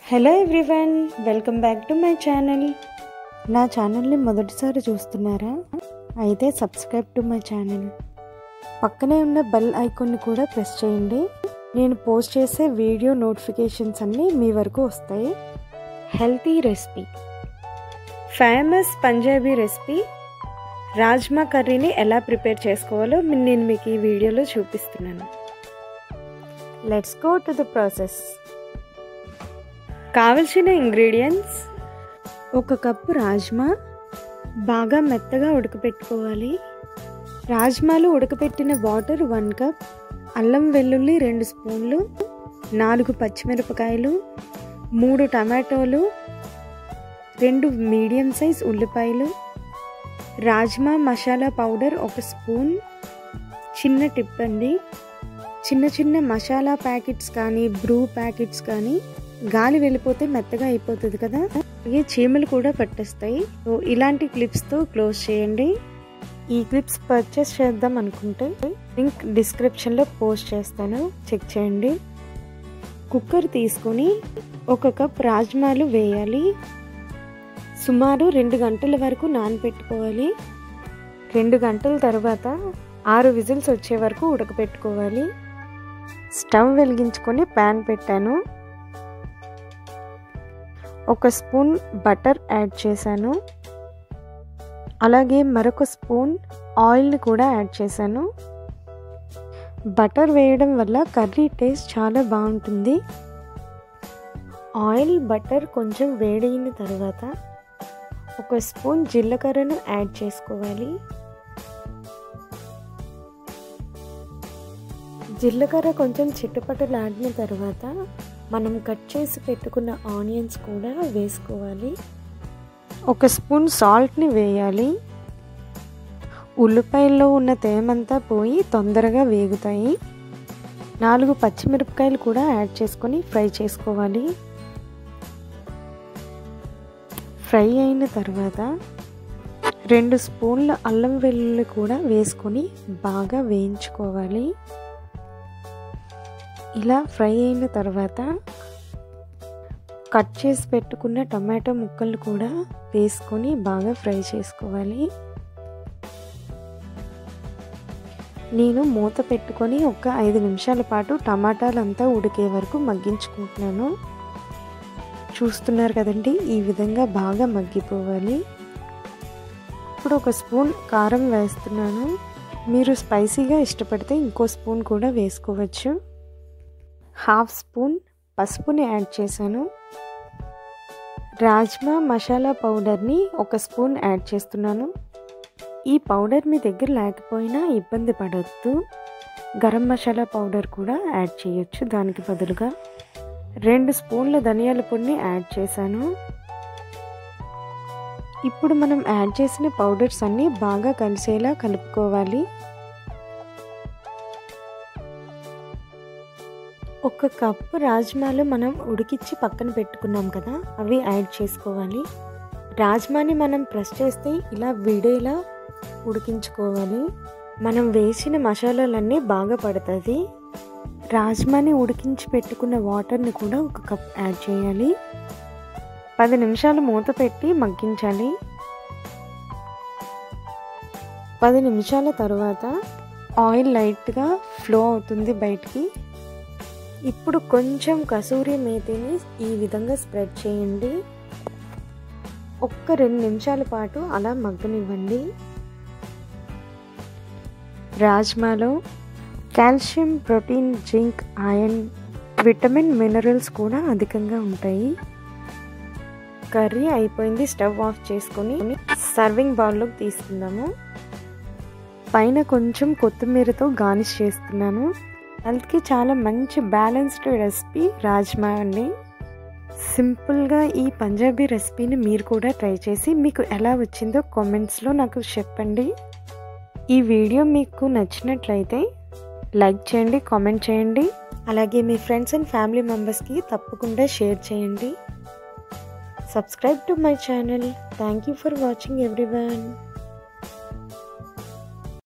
hello everyone welcome back to my channel నా ఛానల్ని మొదటిసారి చూస్తున్నారా అయితే సబ్స్క్రైబ్ టు మై ఛానల్ పక్కనే ఉన్న బెల్ ఐకాన్ని కూడా ప్రెస్ చేయండి నేను పోస్ట్ చేసే వీడియో నోటిఫికేషన్స్ అన్నీ మీ వరకు వస్తాయి healthy recipe famous Punjabi recipe rajma కర్రీని ఎలా ప్రిపేర్ చేసుకోవాలో నేను మీకు ఈ వీడియోలో చూపిస్తున్నాను let's go to the process కావలసిన ఇంగ్రీడియంట్స్ ఒక కప్పు రాజ్మా బాగా మెత్తగా ఉడకపెట్టుకోవాలి రాజ్మాలు ఉడకపెట్టిన వాటర్ వన్ కప్ అల్లం వెల్లుల్లి రెండు స్పూన్లు నాలుగు పచ్చిమిరపకాయలు మూడు టమాటోలు రెండు మీడియం సైజ్ ఉల్లిపాయలు రాజ్మా మసాలా పౌడర్ ఒక స్పూన్ చిన్న టిప్ అండి చిన్న చిన్న మసాలా ప్యాకెట్స్ కానీ బ్రూ ప్యాకెట్స్ కానీ గాలి వెళ్ళిపోతే మెత్తగా అయిపోతుంది కదా అలాగే చీమలు కూడా పట్టేస్తాయి సో ఇలాంటి క్లిప్స్తో క్లోజ్ చేయండి ఈ క్లిప్స్ పర్చేస్ చేద్దాం అనుకుంటే లింక్ డిస్క్రిప్షన్లో పోస్ట్ చేస్తాను చెక్ చేయండి కుక్కర్ తీసుకొని ఒక కప్ రాజ్మాలు వేయాలి సుమారు రెండు గంటల వరకు నానబెట్టుకోవాలి రెండు గంటల తర్వాత ఆరు విజిల్స్ వచ్చే వరకు ఉడకపెట్టుకోవాలి స్టవ్ వెలిగించుకొని ప్యాన్ పెట్టాను ఒక స్పూన్ బటర్ యాడ్ చేశాను అలాగే మరొక స్పూన్ ఆయిల్ని కూడా యాడ్ చేశాను బటర్ వేయడం వల్ల కర్రీ టేస్ట్ చాలా బాగుంటుంది ఆయిల్ బటర్ కొంచెం వేడైన తర్వాత ఒక స్పూన్ జీలకర్రను యాడ్ చేసుకోవాలి జీలకర్ర కొంచెం చిట్టుపట్టులాడిన తర్వాత మనం కట్ చేసి పెట్టుకున్న ఆనియన్స్ కూడా వేసుకోవాలి ఒక స్పూన్ సాల్ట్ని వేయాలి ఉల్లిపాయల్లో ఉన్న తేమంతా పోయి తొందరగా వేగుతాయి నాలుగు పచ్చిమిరపకాయలు కూడా యాడ్ చేసుకొని ఫ్రై చేసుకోవాలి ఫ్రై అయిన తర్వాత రెండు స్పూన్ల అల్లం వెల్లుల్లి కూడా వేసుకొని బాగా వేయించుకోవాలి ఇలా ఫ్రై అయిన తర్వాత కట్ చేసి పెట్టుకున్న టమాటో ముక్కలు కూడా వేసుకొని బాగా ఫ్రై చేసుకోవాలి నేను మూత పెట్టుకొని ఒక ఐదు నిమిషాల పాటు టమాటాలంతా ఉడికే వరకు మగ్గించుకుంటున్నాను చూస్తున్నారు కదండి ఈ విధంగా బాగా మగ్గిపోవాలి ఇప్పుడు ఒక స్పూన్ కారం వేస్తున్నాను మీరు స్పైసీగా ఇష్టపడితే ఇంకో స్పూన్ కూడా వేసుకోవచ్చు హాఫ్ స్పూన్ పసుపుని యాడ్ చేశాను రాజ్మా మసాలా పౌడర్ని ఒక స్పూన్ యాడ్ చేస్తున్నాను ఈ పౌడర్ మీ దగ్గర లేకపోయినా ఇబ్బంది పడవద్దు గరం మసాలా పౌడర్ కూడా యాడ్ చేయొచ్చు దానికి బదులుగా రెండు స్పూన్ల ధనియాల పొడిని యాడ్ చేశాను ఇప్పుడు మనం యాడ్ చేసిన పౌడర్స్ అన్నీ బాగా కలిసేలా కలుపుకోవాలి ఒక కప్పు రాజ్మాలు మనం ఉడికిచ్చి పక్కన పెట్టుకున్నాం కదా అవి యాడ్ చేసుకోవాలి రాజ్మాని మనం ప్రెస్ చేస్తే ఇలా విడేలా ఉడికించుకోవాలి మనం వేసిన మసాలాలన్నీ బాగా పడుతుంది రాజ్మాని ఉడికించి పెట్టుకున్న వాటర్ని కూడా ఒక కప్ యాడ్ చేయాలి పది నిమిషాలు మూత పెట్టి మగ్గించాలి పది నిమిషాల తర్వాత ఆయిల్ లైట్గా ఫ్లో అవుతుంది బయటికి ఇప్పుడు కొంచెం కసూరి మేతిని ఈ విధంగా స్ప్రెడ్ చేయండి ఒక్క రెండు నిమిషాల పాటు అలా మగ్గనివ్వండి రాజ్మాలో calcium protein zinc iron vitamin minerals కూడా అధికంగా ఉంటాయి కర్రీ అయిపోయింది స్టవ్ ఆఫ్ చేసుకొని సర్వింగ్ బౌల్లోకి తీసుకుందాము పైన కొంచెం కొత్తిమీరతో గార్నిష్ చేస్తున్నాను హెల్త్కి చాలా మంచి బ్యాలెన్స్డ్ రెసిపీ రాజ్మా అండి సింపుల్గా ఈ పంజాబీ రెసిపీని మీరు కూడా ట్రై చేసి మీకు ఎలా వచ్చిందో కామెంట్స్లో నాకు చెప్పండి ఈ వీడియో మీకు నచ్చినట్లయితే లైక్ చేయండి కామెంట్ చేయండి అలాగే మీ ఫ్రెండ్స్ అండ్ ఫ్యామిలీ మెంబర్స్కి తప్పకుండా షేర్ చేయండి subscribe to my channel thank you for watching everyone